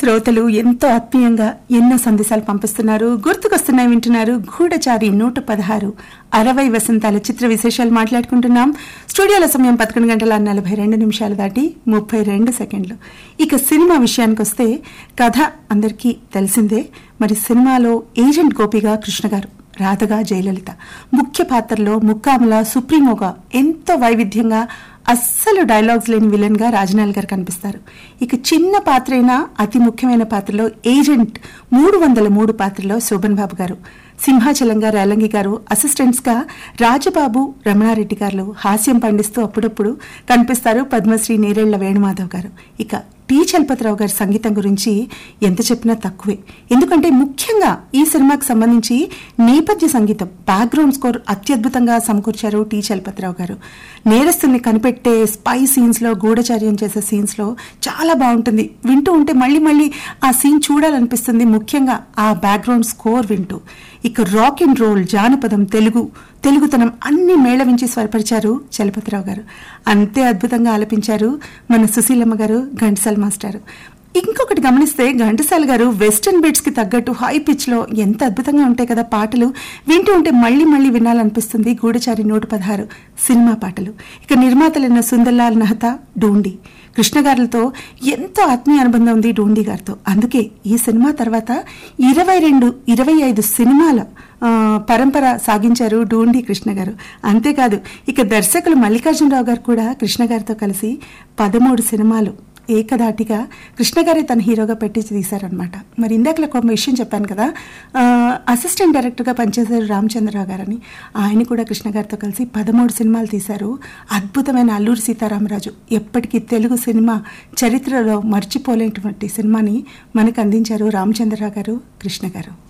శ్రోతలు ఎంతో ఆత్మీయంగా ఎన్నో సందేశాలు పంపిస్తున్నారు గుర్తుకొస్తున్నాయి వింటున్నారు గూఢచారి నూట పదహారు అరవై వసంతాల చిత్ర విశేషాలు మాట్లాడుకుంటున్నాం స్టూడియోల సమయం పదకొండు గంటల నలభై రెండు నిమిషాలు దాటి ముప్పై రెండు సెకండ్లు ఇక సినిమా విషయానికి వస్తే కథ అందరికీ తెలిసిందే మరి సినిమాలో ఏజెంట్ గోపిగా కృష్ణ గారు రాధగా జయలలిత ముఖ్య పాత్రలో ముక్కాముల సుప్రీమోగా ఎంతో వైవిధ్యంగా అస్సలు డైలాగ్స్ లేని విలన్ గా రాజనాల్ గారు కనిపిస్తారు ఇక చిన్న పాత్రైనా అతి ముఖ్యమైన పాత్రలో ఏజెంట్ మూడు వందల మూడు పాత్రలో శోభన్ బాబు గారు సింహాచలంగా రేలంగి గారు అసిస్టెంట్స్ గా రాజబాబు రమణారెడ్డి గారు హాస్యం పండిస్తూ అప్పుడప్పుడు కనిపిస్తారు పద్మశ్రీ నేరేళ్ల వేణుమాధవ్ గారు ఇక టి చలపతిరావు గారి సంగీతం గురించి ఎంత చెప్పినా తక్కువే ఎందుకంటే ముఖ్యంగా ఈ సినిమాకి సంబంధించి నేపథ్య సంగీతం బ్యాక్గ్రౌండ్ స్కోర్ అత్యద్భుతంగా సమకూర్చారు టి చలపతిరావు గారు నేరస్తుల్ని కనిపెట్టే స్పై సీన్స్ లో గూఢచర్యం చేసే సీన్స్ లో చాలా బాగుంటుంది వింటూ ఉంటే మళ్ళీ మళ్ళీ ఆ సీన్ చూడాలనిపిస్తుంది ముఖ్యంగా ఆ బ్యాక్గ్రౌండ్ స్కోర్ వింటూ ఇక రాక్ అండ్ రోల్ జానపదం తెలుగు తెలుగుతనం అన్ని మేళవించి స్వరపరిచారు చలపతిరావు గారు అంతే అద్భుతంగా ఆలపించారు మన సుశీలమ్మ గారు ఘంటసాల మాస్టర్ ఇంకొకటి గమనిస్తే ఘంటసాల గారు వెస్టర్న్ బీట్స్ కి తగ్గట్టు హై పిచ్ లో ఎంత అద్భుతంగా ఉంటాయి కదా పాటలు వింటూ ఉంటే మళ్ళీ మళ్ళీ వినాలనిపిస్తుంది గూఢచారి నూట పదహారు సినిమా పాటలు ఇక నిర్మాతలైన సుందర్లాల్ నహతా డోండి కృష్ణ గారులతో ఎంతో ఆత్మీయ అనుబంధం ఉంది డోండి గారితో అందుకే ఈ సినిమా తర్వాత ఇరవై రెండు ఇరవై ఐదు సినిమాల ఆ, పరంపర సాగించారు డోండి కృష్ణ గారు అంతేకాదు ఇక దర్శకులు మల్లికార్జునరావు గారు కూడా కృష్ణ గారితో కలిసి పదమూడు సినిమాలు ఏకదాటిగా కృష్ణ గారే తన హీరోగా పెట్టి తీశారనమాట మరి ఇందాకలో ఒక విషయం చెప్పాను కదా ఆ, అసిస్టెంట్ డైరెక్టర్గా పనిచేశారు రామచంద్రరావు గారని ఆయన కూడా కృష్ణ గారితో కలిసి పదమూడు సినిమాలు తీశారు అద్భుతమైన అల్లూరి సీతారామరాజు ఎప్పటికీ తెలుగు సినిమా చరిత్రలో మర్చిపోలేనటువంటి సినిమాని మనకు అందించారు రామచంద్రరావు గారు కృష్ణ గారు